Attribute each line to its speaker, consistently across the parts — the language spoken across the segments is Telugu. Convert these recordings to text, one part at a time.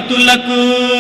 Speaker 1: దంపతులకు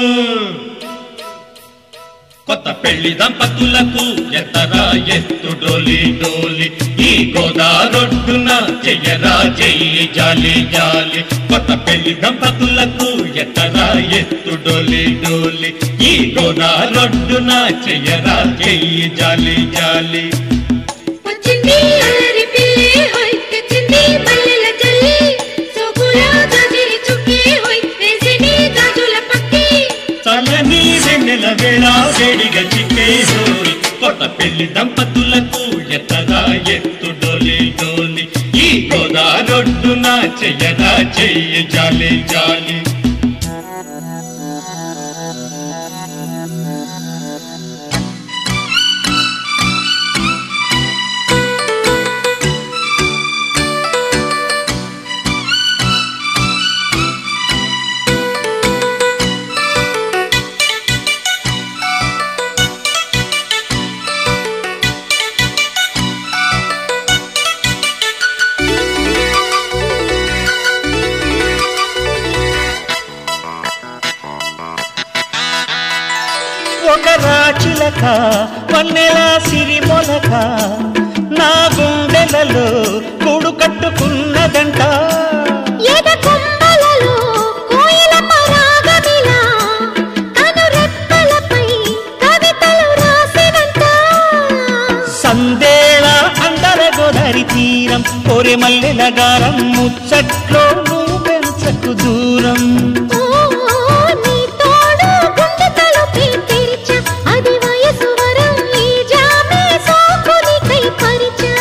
Speaker 1: కొత్త పెళ్లి దంపతులకు ఎత్తరా ఎత్తు డోలి డోలి ఈ గోదారొడ్డున చెయ్యరా చెయ్యి జాలి జాలి కొత్త పెళ్లి దంపతులకు ఎత్తరా ఎత్తు డోలి డోలి ఈ గోదారొడ్డున చెయ్యరా చెయ్యి జాలి జాలి
Speaker 2: వచ్చింది అల్లరి పిల్లి హోయ్ తెచ్చింది మల్లెల జల్లి సోకులా జాజిరి చుక్కి హోయ్ వేసిని గాజుల పక్కి
Speaker 1: చల్లని వెన్నెల వేళ వేడిగా చిక్కే హోయ్ కొత్త పెళ్లి దంపతులకు ఎత్తరా ఎత్తు డోలి డోలి ఈ గోదారొడ్డున చెయ్యరా చెయ్యి జాలి జాలి
Speaker 3: ఒక రాచిలక వన్నెల సిరి మొలక నా గుండెలలో కూడు కట్టుకున్నదంట
Speaker 2: ఎద కొమ్మలలో కోయిల పరాగమిలా కను రెప్పలపై కవితలు రాసినంత
Speaker 3: సందేళ అందర గోదారి తీరం కోరె మల్లెల గారం ముచ్చట్లో నువ్వు పెంచకు దూరం
Speaker 2: ఓ నీ తోడు గుండె తలుపే తెరిచ అది వయసు వరం ఈ జామే సోకునికై పరిచా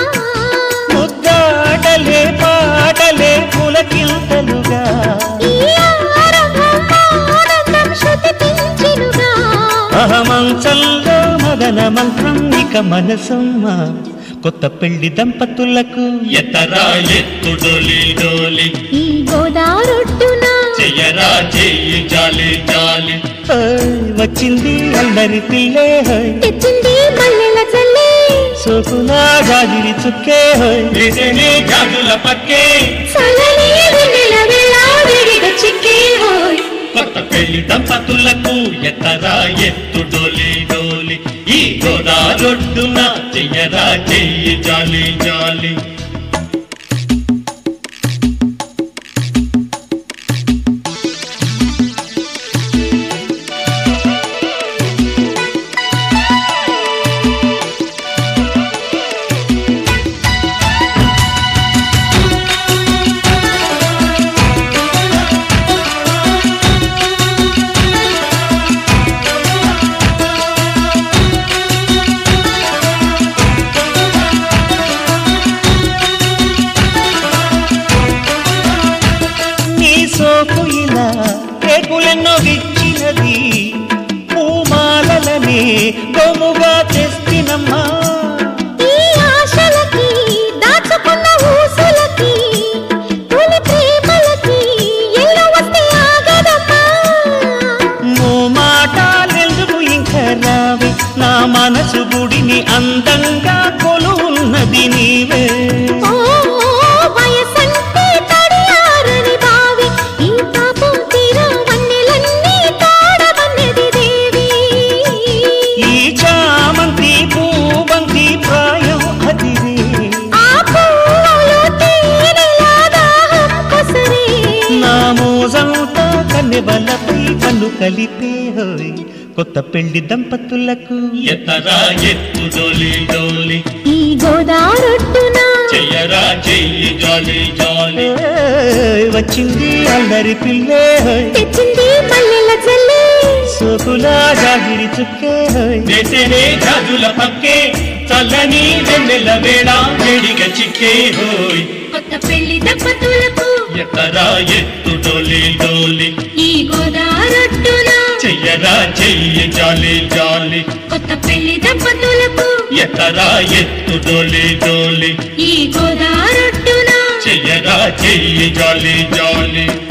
Speaker 3: ముద్దాటలే పాటలే పులకింతలుగా
Speaker 2: ఈ ఆరంభం ఆనందం శృతి పెంచినుగా
Speaker 3: అహమంచంలో మదన మంత్రం ఇక మనసమ్మ కొత్త పెళ్లి దంపతులకు
Speaker 1: ఎత్తరా ఎత్తు డోలి డోలి
Speaker 2: ఈ గోదారొడ్డున
Speaker 1: చెయ్యరా చెయ్యి జాలి జాలి
Speaker 3: ఓయ్, వచ్చింది అల్లరి పిల్లే హోయ్
Speaker 2: తెచ్చింది మల్లెల జల్లి
Speaker 3: సోకులా గాజిరి చుక్కే హోయ్
Speaker 1: వేసేనే గాజుల పక్కే
Speaker 2: చల్లని వెన్నెల వేళ వేడిగా చిక్కే హోయ్
Speaker 1: కొత్త పెళ్లి దంపతులకు ఎత్తరా ఎత్తు డోలి డోలి ఈ గోదారొడ్డున చెయ్యరా చెయ్యి జాలి జాలి
Speaker 3: నీ సోకు ఇలా రేకులెన్నో విచ్చినది పూమాలనే గోముగా తెస్తినమ్మా
Speaker 2: ఈ ఆశలకి దాచుకున్న ఊసులకి తొలి ప్రేమలకి ఎల్లు వస్తే ఆగదమ్మా
Speaker 3: మో మాటలెందుకు ఇంకా రావే నా మనసు గుడిని అందంగా కొలువున్నది నీవే
Speaker 2: ఓ వయసంటే తడియారని బావి ఈ పాపం తీరా వన్నెలన్నీ తోడవన్నది దేవి
Speaker 3: ఈ చామంతి పూబంతి ప్రాయం అదివే
Speaker 2: ఆ పూలు తేనెలా దాహం కొసరే
Speaker 3: నా మోజంతా కన్నెవలపై కన్ను కలిపే హోయ్ కొత్త పెళ్లి దంపతులకు
Speaker 1: ఎత్తరా ఎత్తు డోలి డోలి
Speaker 2: ఈ గోదారొడ్డున
Speaker 1: చెయ్యరా చెయ్యి జాలి జాలి
Speaker 3: ఏయ్, వచ్చింది అల్లరి పిల్లే హోయ్
Speaker 2: తెచ్చింది మల్లెల జల్లి
Speaker 3: సోకులా జాగిరి చుక్కే హోయ్
Speaker 1: వేసేనే గాజుల పక్కే చల్లని వెన్నెల వేళ వేడిగా చిక్కే హోయ్
Speaker 2: కొత్త పెళ్లి దంపతులకు
Speaker 1: ఎత్తరా ఎత్తు డోలి డోలి
Speaker 2: ఈ గోదారొడ్డున
Speaker 1: చెయ్యరా చెయ్యి జాలి జాలి
Speaker 2: కొత్త పెళ్లి దంపతులకు
Speaker 1: ఎత్తరా ఎత్తు డోలి డోలి
Speaker 2: ఈ గోదారొడ్డున
Speaker 1: చెయ్యరా చెయ్యి జాలి జాలి